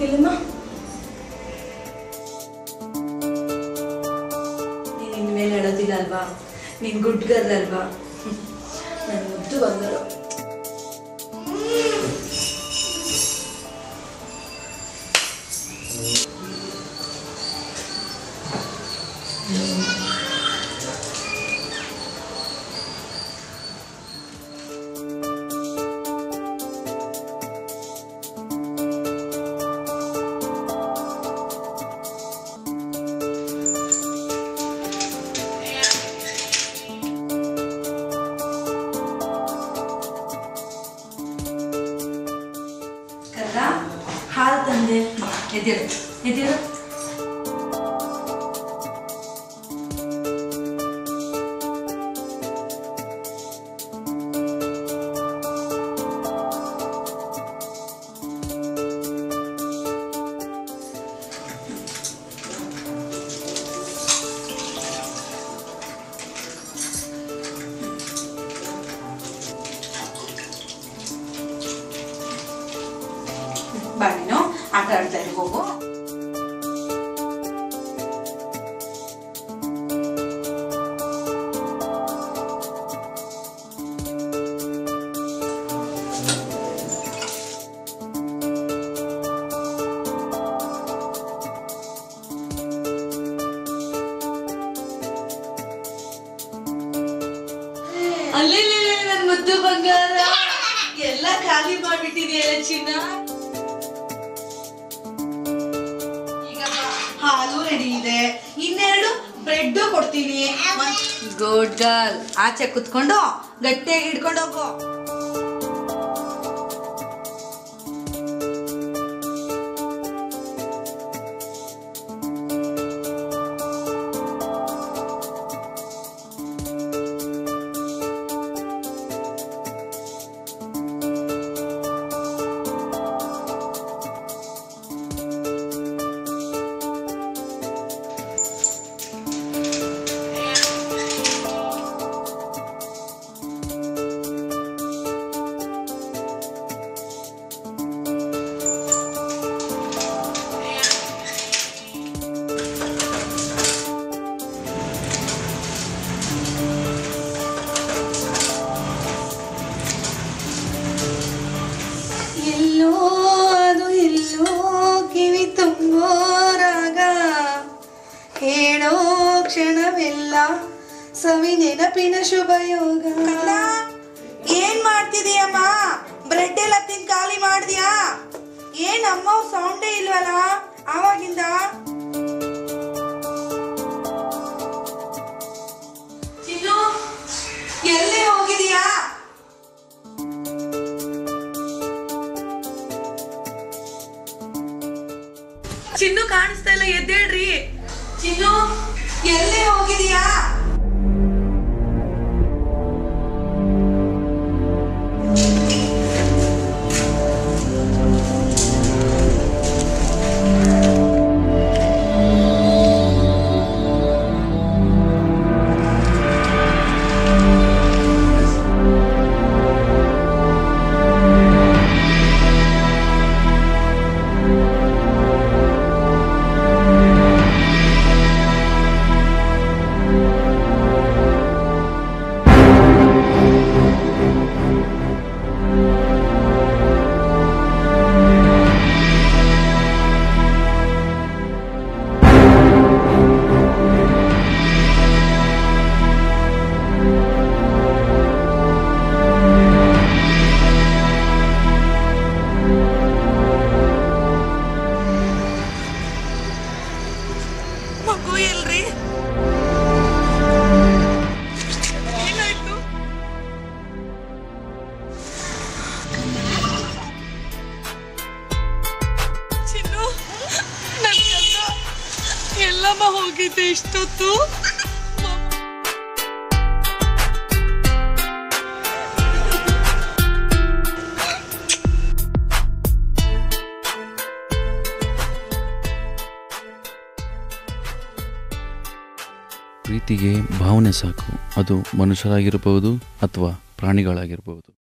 ಇಲ್ಲಮ್ಮ ನೀನು ಇನ್ಮೇಲೆ ಹೇಳೋದಿಲ್ಲ ಅಲ್ವಾ ನೀನು ಗುಡ್ ಗರ್ಲ್ ಅಲ್ವಾ ನನ್ನ ಮುದ್ದು ಬಂದರು ಕರ್ರ ಹಾಲು ತಂದೆ ಎದ್ದೇಳು ಎದ್ದೇಳು ಬಾ ನೀನು ಆಟ ಆಡ್ತಾ ಇರು ಹೋಗು ಅಲ್ಲೇ ನನ್ ಮುದ್ದು ಬಂಗಾರ ಎಲ್ಲ ಖಾಲಿ ಮಾಡ್ಬಿಟ್ಟಿದೆಯಲ್ಲ ಚಿನ್ನ ಈಗ ಬಾ, ಹಾಲು ರೆಡಿ ಇದೆ ಇನ್ನೆರಡು ಬ್ರೆಡ್ ಕೊಡ್ತೀನಿ ಗುಡ್ ಗರ್ಲ್ ಆಚೆ ಕುತ್ಕೊಂಡು ಗಟ್ಟಿಯಾಗಿ ಹಿಡ್ಕೊಂಡು ಹೋಗು ಎಲ್ಲೋ ಅದು ಎಲ್ಲೋ ಕಿವಿ ತುಂಬೋ ರಾಗ ಹೇಳೋ ಕ್ಷಣವೆಲ್ಲ ಸವಿ ನೆನಪಿನ ಶುಭ ಯೋಗ ಏನ್ ಮಾಡ್ತಿದೀಯಮ್ಮ ಬ್ರೆಡ್ ಎಲ್ಲ ತಿಂದು ಖಾಲಿ ಮಾಡ್ದ್ಯಾ ಏನ್ ಅಮ್ಮ ಸೌಂಡೇ ಇಲ್ವಲ್ಲ ಆವಾಗಿಂದ ಚಿನ್ನು ಎಲ್ಲಿ ಹೋಗಿದೀಯಾ ಚಿನ್ನು ಕಾಣಿಸ್ತಾ ಇಲ್ಲ ಎದ್ದೇಳ್ರಿ ಚಿನ್ನು ಎಲ್ಲಿ ಹೋಗಿದೀಯಾ ಮಗು ಎಲ್ರಿ ಏನಾಯ್ತು ಚಿನ್ನು ನನ್ ಗಂಡ ಎಲ್ಲಮ್ಮ ಹೋಗಿದ್ದೆ ಇಷ್ಟೊತ್ತು ಪ್ರೀತಿಗೆ ಭಾವನೆ ಸಾಕು ಅದು ಮನುಷ್ಯರಾಗಿರಬಹುದು ಅಥವಾ ಪ್ರಾಣಿಗಳಾಗಿರಬಹುದು